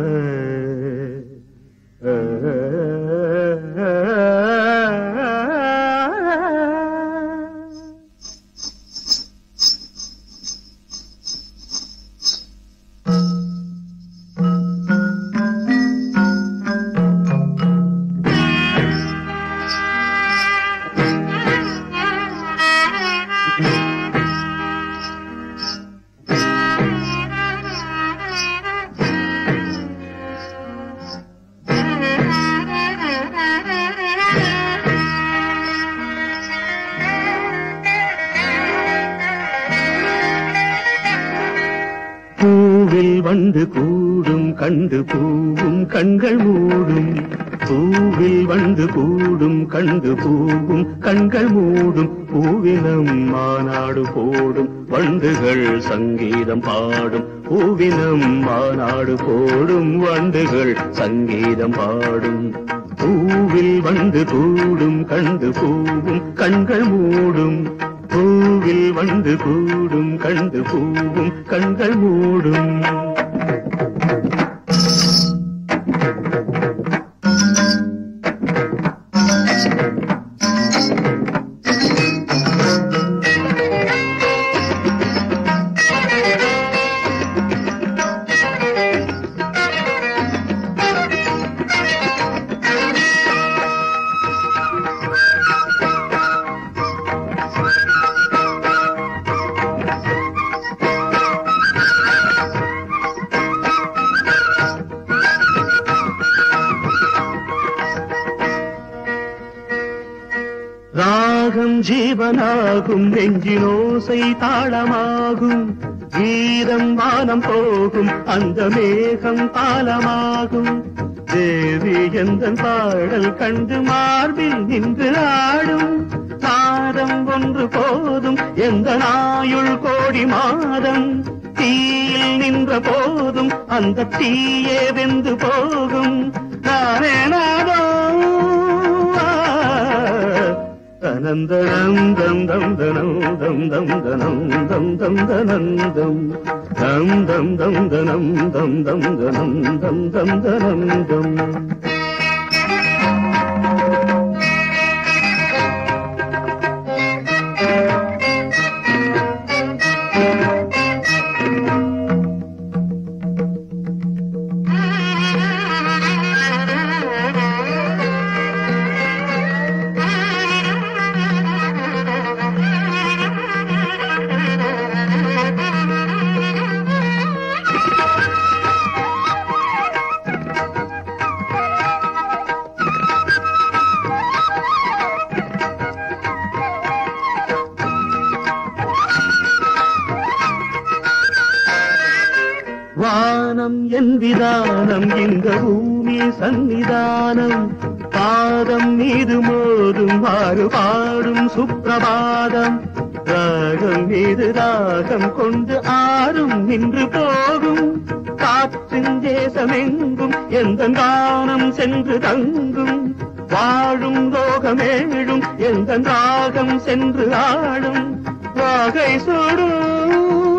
பூவில் வந்து கூடும் கண்டு பூவும் கண்கள் மூடும் பூவில் வந்து கூடும் கண்டு பூவும் கண்கள் மூடும் பூவினம் மாநாடு போடும் வண்டுகள் சங்கீதம் பாடும் பூவினம் மாநாடு போடும் வண்டுகள் சங்கீதம் பாடும் பூவில் வந்து கூடும் கண்டு பூவும் கண்கள் மூடும் பூவில் வந்து கூடும் கண்டு பூவும் கண்கள் மூடும் ராகம் ஜீவனாகும் நெஞ்சினோசை தாளமாகும் வீரம் வானம் போகும் அந்த மேகம் பாலமாகும் தேவி எந்த பாடல் கண்டு மார்பில் நின்று ஆடும் நாதம் ஒன்று போதும் எந்த நாயுள் கோடி மாதம் தீயில் நின்ற போதும் அந்த தீயே வெந்து போகும் நானே நாதம் அனந்தனம் தம் தம் தனம் தம் தம் தனம் தம் தம் தனந்தம் தம் தம் தம் தனம் தம் தம் தனம் தம் தம் தனந்தம் வானம் என் விதானம் இந்த பூமி சந்நிதானம் பாதம் மீது மோதும் மாறு பாடும் சுப்பிரபாதம் ராகம் மீது ராகம் கொண்டு ஆறும் நின்று போகும் காற்றின் தேசமெங்கும் எந்த கானம் சென்று தங்கும் வாழும் லோகமேழும் எந்த ராகம் சென்று ஆடும் வாகை சுடும்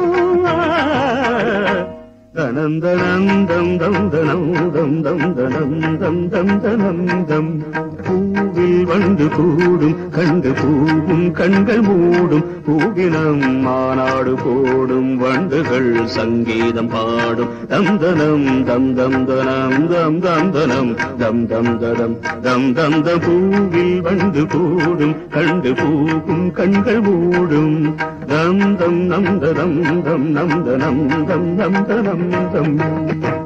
தனந்தனந்தம் தம் தனம் தம் தம் தனம் தம் தம் தனந்தம் பூவில் வந்து கூடும் கண்டு பூவும் கண்கள் மூடும் பூவினம் மாநாடு போடும் வண்டுகள் சங்கீதம் பாடும் தம் தனம் தம் தம் தனம் தம் தம் தனம் தம் தம் தடம் தம் தம் த பூவில் வந்து கூடும் கண்டு பூவும் கண்கள் மூடும் தம் தம் நம் தம் தம் நம் தனம் தம் நம் தனம் தம்